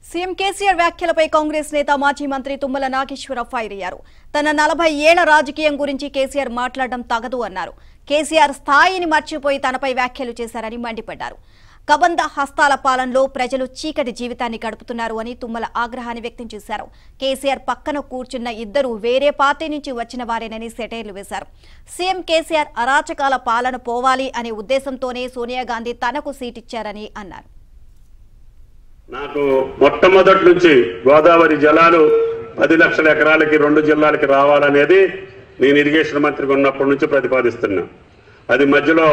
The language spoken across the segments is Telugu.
సీఎం కేసీఆర్ వ్యాఖ్యలపై కాంగ్రెస్ నేత మాజీ మంత్రి తుమ్మల నాగేశ్వరరావు ఫైర్ అయ్యారు తన నలభై ఏళ్ల రాజకీయం గురించి కేసీఆర్ మాట్లాడడం తగదు అన్నారు కేసీఆర్ స్థాయిని మర్చిపోయి తనపై వ్యాఖ్యలు చేశారని మండిపడ్డారు కబంద హస్తాల పాలనలో ప్రజలు చీకటి జీవితాన్ని గడుపుతున్నారు అని తుమ్మల ఆగ్రహాన్ని వ్యక్తం చేశారు కేసీఆర్ పక్కన కూర్చున్న ఇద్దరు వేరే పార్టీ నుంచి వచ్చిన వారేనని సెటైర్లు వేశారు సీఎం కేసీఆర్ అరాచకాల పాలన పోవాలి అనే ఉద్దేశంతోనే సోనియా గాంధీ తనకు సీటిచ్చారని అన్నారు నాకు మొట్టమొదటి నుంచి గోదావరి జలాలు పది లక్షల ఎకరాలకి రెండు జిల్లాలకి రావాలనేది నేను ఇరిగేషన్ మంత్రిగా ఉన్నప్పటి నుంచి ప్రతిపాదిస్తున్నా అది మధ్యలో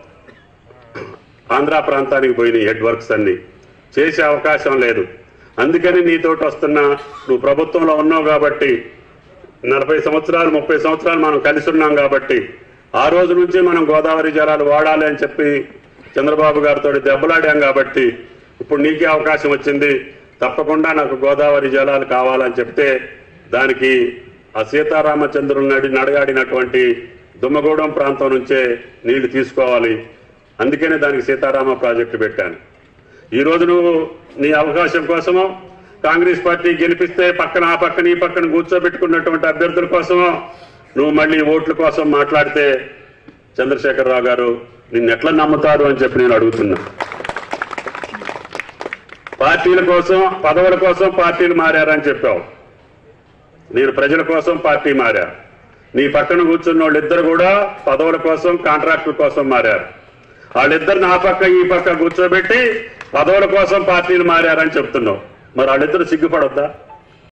ఆంధ్ర ప్రాంతానికి పోయినాయి హెడ్ వర్క్స్ అన్ని చేసే అవకాశం లేదు అందుకని నీతోటి వస్తున్నా నువ్వు ప్రభుత్వంలో ఉన్నావు కాబట్టి నలభై సంవత్సరాలు ముప్పై సంవత్సరాలు మనం కలిసి ఉన్నాం కాబట్టి ఆ రోజు నుంచి మనం గోదావరి జలాలు వాడాలి అని చెప్పి చంద్రబాబు గారితో దెబ్బలాడాం కాబట్టి ఇప్పుడు నీకే అవకాశం వచ్చింది తప్పకుండా నాకు గోదావరి జలాలు కావాలని చెప్తే దానికి ఆ సీతారామచంద్రుని నడి నడగాడినటువంటి దుమ్మగూడెం ప్రాంతం నుంచే నీళ్లు తీసుకోవాలి అందుకనే దానికి సీతారామ ప్రాజెక్టు పెట్టాను ఈ రోజు నువ్వు నీ అవకాశం కోసమో కాంగ్రెస్ పార్టీ గెలిపిస్తే పక్కన ఆ పక్కన ఈ పక్కన కూర్చోబెట్టుకున్నటువంటి అభ్యర్థుల కోసమో నువ్వు మళ్ళీ ఓట్ల కోసం మాట్లాడితే చంద్రశేఖరరావు గారు నిన్ను ఎట్లా నమ్ముతారు అని చెప్పి నేను అడుగుతున్నా పార్టీల కోసం పదవుల కోసం పార్టీలు మారారని చెప్పావు నేను ప్రజల కోసం పార్టీ మారా నీ పక్కన కూర్చున్న వాళ్ళిద్దరు కూడా పదవుల కోసం కాంట్రాక్టుల కోసం మారారు వాళ్ళిద్దరిని ఆ పక్క ఈ పక్క కూర్చోబెట్టి పదవుల కోసం పార్టీలు మారారని చెప్తున్నావు మరి వాళ్ళిద్దరు సిగ్గుపడొద్దా